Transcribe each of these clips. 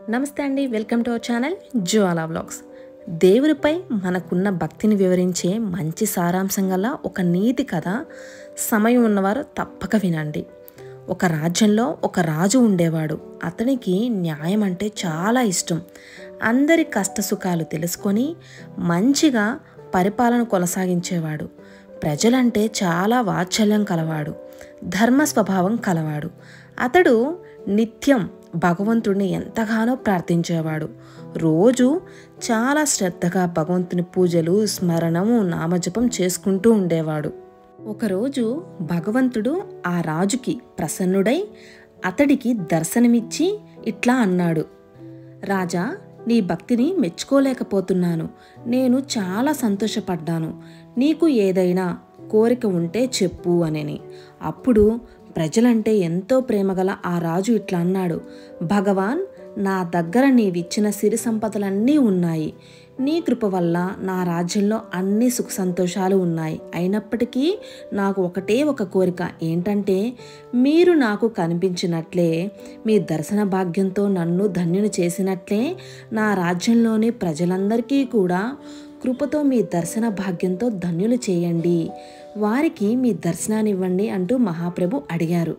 నమస్తే అండి welcome to our channel Jwala vlogs దేవునిపై మనకున్న భక్తిని వివరించే మంచి సారాంశం గల ఒక నీతి కథ సమయం ఉన్నవారు తప్పక వినండి ఒక రాజ్యంలో ఒక రాజు ఉండేవాడు అతనికి న్యాయం అంటే చాలా ఇష్టం అందరి కష్టసుఖాలు తెలుసుకొని మంచిగా పరిపాలన కొనసాగించేవాడు ప్రజలంటే చాలా వాత్సల్యం కలవాడు ధర్మ స్వభావం కలవాడు అతడు నిత్యం భగవంతుడిని ఎంతగానో ప్రార్థించేవాడు రోజు చాలా శ్రద్ధగా భగవంతుని పూజలు స్మరణము నామజపం చేసుకుంటూ ఉండేవాడు ఒకరోజు భగవంతుడు ఆ రాజుకి ప్రసన్నుడై అతడికి దర్శనమిచ్చి ఇట్లా అన్నాడు రాజా నీ భక్తిని మెచ్చుకోలేకపోతున్నాను నేను చాలా సంతోషపడ్డాను నీకు ఏదైనా కోరిక ఉంటే చెప్పు అనని అప్పుడు ప్రజలంటే ఎంతో ప్రేమగల ఆ రాజు ఇట్లా అన్నాడు భగవాన్ నా దగ్గర నీవిచ్చిన సిరి సంపదలన్నీ ఉన్నాయి నీ కృప వల్ల నా రాజ్యంలో అన్ని సుఖ సంతోషాలు ఉన్నాయి అయినప్పటికీ నాకు ఒకటే ఒక కోరిక ఏంటంటే మీరు నాకు కనిపించినట్లే మీ దర్శన భాగ్యంతో నన్ను ధన్యుని చేసినట్లే నా రాజ్యంలోని ప్రజలందరికీ కూడా కృపతో మీ దర్శన భాగ్యంతో ధన్యులు చేయండి వారికి మీ దర్శనాన్నివ్వండి అంటూ మహాప్రభు అడిగారు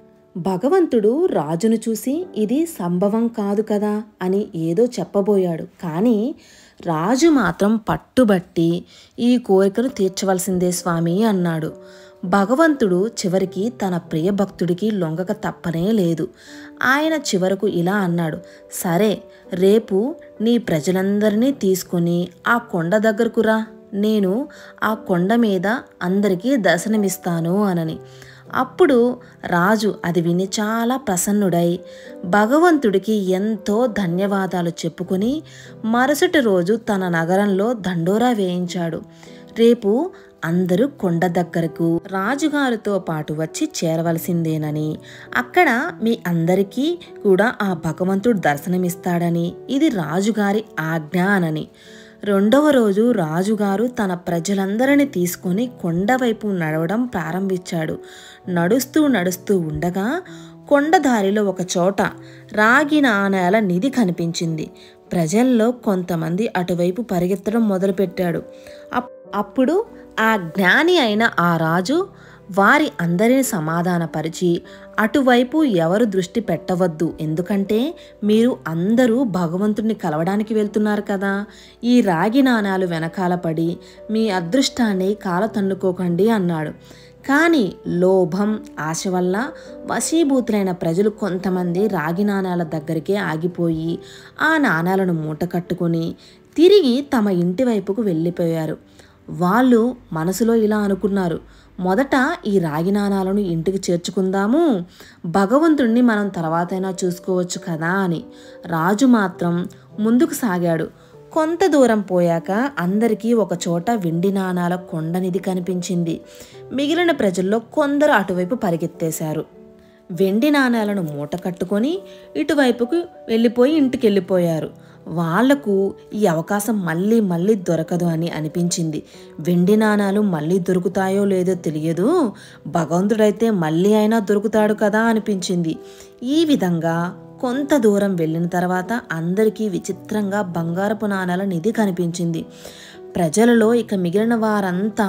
భగవంతుడు రాజును చూసి ఇది సంభవం కాదు కదా అని ఏదో చెప్పబోయాడు కానీ రాజు మాత్రం పట్టుబట్టి ఈ కోరికను తీర్చవలసిందే స్వామి అన్నాడు భగవంతుడు చివరికి తన ప్రియ భక్తుడికి లొంగక తప్పనే లేదు ఆయన చివరకు ఇలా అన్నాడు సరే రేపు నీ ప్రజలందరినీ తీసుకొని ఆ కొండ దగ్గరకు రా నేను ఆ కొండ మీద అందరికీ దర్శనమిస్తాను అనని అప్పుడు రాజు అది విని చాలా ప్రసన్నుడై భగవంతుడికి ఎంతో ధన్యవాదాలు చెప్పుకొని మరుసటి రోజు తన నగరంలో దండోరా వేయించాడు రేపు అందరూ కొండ దగ్గరకు రాజుగారితో పాటు వచ్చి చేరవలసిందేనని అక్కడ మీ అందరికీ కూడా ఆ భగవంతుడు దర్శనమిస్తాడని ఇది రాజుగారి ఆజ్ఞ అనని రెండవ రోజు రాజుగారు తన ప్రజలందరిని తీసుకొని కొండవైపు నడవడం ప్రారంభించాడు నడుస్తూ నడుస్తూ ఉండగా కొండదారిలో ఒక చోట రాగి నాణేల నిధి కనిపించింది ప్రజల్లో కొంతమంది అటువైపు పరిగెత్తడం మొదలుపెట్టాడు అప్- అప్పుడు ఆ జ్ఞాని అయిన ఆ రాజు వారి అందరిని సమాధానపరిచి అటువైపు ఎవరు దృష్టి పెట్టవద్దు ఎందుకంటే మీరు అందరూ భగవంతుడిని కలవడానికి వెళ్తున్నారు కదా ఈ రాగి నాణాలు వెనకాల పడి మీ అదృష్టాన్ని కాల తన్నుకోకండి అన్నాడు కానీ లోభం ఆశ వల్ల వశీభూతులైన ప్రజలు కొంతమంది రాగి నాణాల దగ్గరికే ఆగిపోయి ఆ నాణాలను మూట కట్టుకొని తిరిగి తమ ఇంటి వైపుకు వెళ్ళిపోయారు వాళ్ళు మనసులో ఇలా అనుకున్నారు మొదట ఈ రాగి నాణాలను ఇంటికి చేర్చుకుందాము భగవంతుణ్ణి మనం తర్వాతైనా చూసుకోవచ్చు కదా అని రాజు మాత్రం ముందుకు సాగాడు కొంత దూరం పోయాక అందరికీ ఒక చోట వెండి నాణాల కొండనిధి కనిపించింది మిగిలిన ప్రజల్లో కొందరు అటువైపు పరిగెత్తేశారు వెండి నాణాలను మూట కట్టుకొని ఇటువైపుకు వెళ్ళిపోయి ఇంటికి వెళ్ళిపోయారు వాళ్లకు ఈ అవకాశం మళ్ళీ మళ్ళీ దొరకదు అని అనిపించింది వెండి నాణాలు మళ్ళీ దొరుకుతాయో లేదో తెలియదు భగవంతుడైతే మళ్ళీ అయినా దొరుకుతాడు కదా అనిపించింది ఈ విధంగా కొంత దూరం వెళ్ళిన తర్వాత అందరికీ విచిత్రంగా బంగారపు నాణాల నిధి కనిపించింది ప్రజలలో ఇక మిగిలిన వారంతా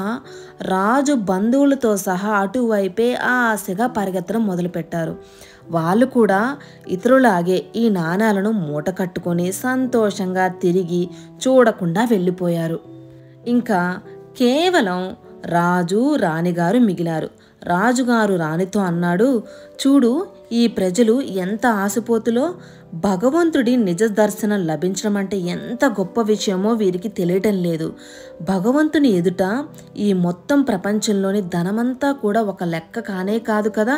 రాజు బంధువులతో సహా అటువైపే ఆశగా పరిగెత్తడం మొదలుపెట్టారు వాళ్ళు కూడా ఇతరులాగే ఈ నాణాలను మూట కట్టుకొని సంతోషంగా తిరిగి చూడకుండా వెళ్ళిపోయారు ఇంకా కేవలం రాజు రాణిగారు మిగిలారు రాజుగారు రాణితో అన్నాడు చూడు ఈ ప్రజలు ఎంత ఆశపోతులో భగవంతుడి నిజ దర్శనం లభించడం అంటే ఎంత గొప్ప విషయమో వీరికి తెలియటం లేదు భగవంతుని ఎదుట ఈ మొత్తం ప్రపంచంలోని ధనమంతా కూడా ఒక లెక్క కానే కాదు కదా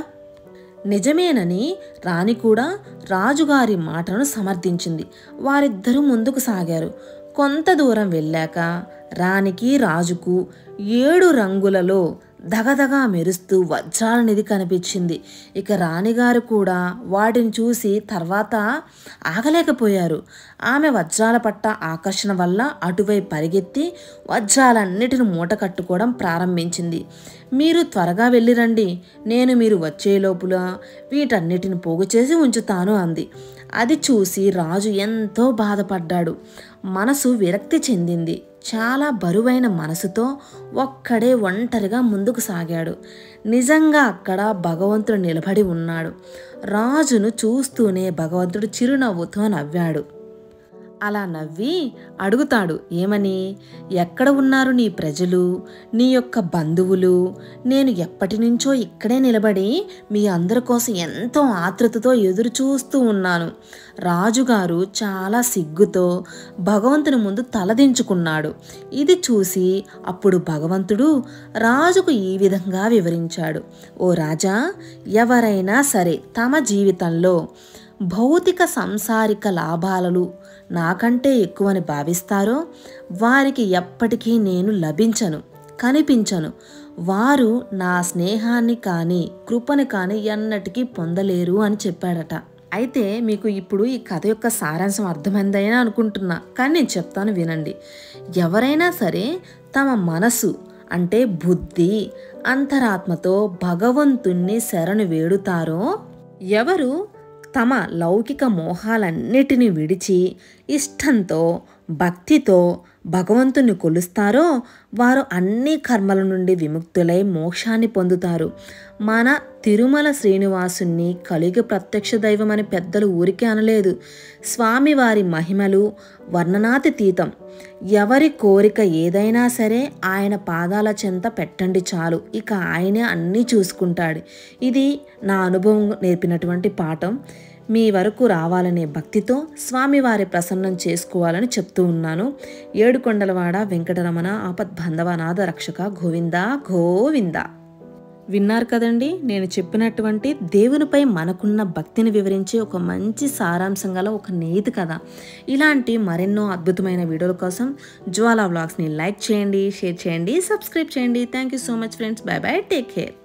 నిజమేనని రాణి కూడా రాజుగారి మాటను సమర్థించింది వారిద్దరూ ముందుకు సాగారు కొంత దూరం వెళ్ళాక రాణికి రాజుకు ఏడు రంగులలో దగదగా మెరుస్తూ వజ్రాల నిధి కనిపించింది ఇక రాణిగారు కూడా వాటిని చూసి తర్వాత ఆగలేకపోయారు ఆమె వజ్రాల పట్ట ఆకర్షణ వల్ల అటువైపు పరిగెత్తి వజ్రాలన్నిటిని మూట కట్టుకోవడం ప్రారంభించింది మీరు త్వరగా వెళ్ళిరండి నేను మీరు వచ్చే లోపల వీటన్నిటిని పోగు చేసి ఉంచుతాను అంది అది చూసి రాజు ఎంతో బాధపడ్డాడు మనసు విరక్తి చెందింది చాలా బరువైన మనసుతో ఒక్కడే ఒంటరిగా ముందుకు సాగాడు నిజంగా అక్కడ భగవంతుడు నిలబడి ఉన్నాడు రాజును చూస్తూనే భగవంతుడు చిరునవ్వుతో నవ్వాడు అలా నవ్వి అడుగుతాడు ఏమని ఎక్కడ ఉన్నారు నీ ప్రజలు నీ యొక్క బంధువులు నేను ఎప్పటి నుంచో ఇక్కడే నిలబడి మీ అందరి కోసం ఎంతో ఆతృతతో ఎదురు చూస్తూ ఉన్నాను రాజుగారు చాలా సిగ్గుతో భగవంతుని ముందు తలదించుకున్నాడు ఇది చూసి అప్పుడు భగవంతుడు రాజుకు ఈ విధంగా వివరించాడు ఓ రాజా ఎవరైనా సరే తమ జీవితంలో భౌతిక సంసారిక లాభాలను నాకంటే ఎక్కువని భావిస్తారో వారికి ఎప్పటికీ నేను లభించను కనిపించను వారు నా స్నేహాన్ని కానీ కృపని కానీ ఎన్నటికీ పొందలేరు అని చెప్పాడట అయితే మీకు ఇప్పుడు ఈ కథ యొక్క సారాంశం అర్థమైందని అనుకుంటున్నా కానీ నేను చెప్తాను వినండి ఎవరైనా సరే తమ మనసు అంటే బుద్ధి అంతరాత్మతో భగవంతుణ్ణి శరణు వేడుతారో ఎవరు తమ లౌకిక మోహాలన్నిటినీ విడిచి ఇష్టంతో భక్తితో భగవంతుని కొలుస్తారో వారు అన్ని కర్మల నుండి విముక్తులై మోక్షాన్ని పొందుతారు మన తిరుమల శ్రీనివాసుని కలిగి ప్రత్యక్ష దైవమని పెద్దలు ఊరికే అనలేదు స్వామివారి మహిమలు వర్ణనాతీతం ఎవరి కోరిక ఏదైనా సరే ఆయన పాదాల చెంత పెట్టండి చాలు ఇక ఆయనే అన్నీ చూసుకుంటాడు ఇది నా అనుభవం నేర్పినటువంటి పాఠం మీ వరకు రావాలనే భక్తితో స్వామివారి ప్రసన్నం చేసుకోవాలని చెప్తూ ఉన్నాను ఏడుకొండలవాడ వెంకటరమణ ఆపద్బంధవనాథ రక్షక గోవింద గోవింద విన్నారు కదండి నేను చెప్పినటువంటి దేవునిపై మనకున్న భక్తిని వివరించే ఒక మంచి సారాంశం గల ఒక నీతి కథ ఇలాంటి మరెన్నో అద్భుతమైన వీడియోల కోసం జ్వాలా వ్లాగ్స్ని లైక్ చేయండి షేర్ చేయండి సబ్స్క్రైబ్ చేయండి thank you so much friends bye bye take care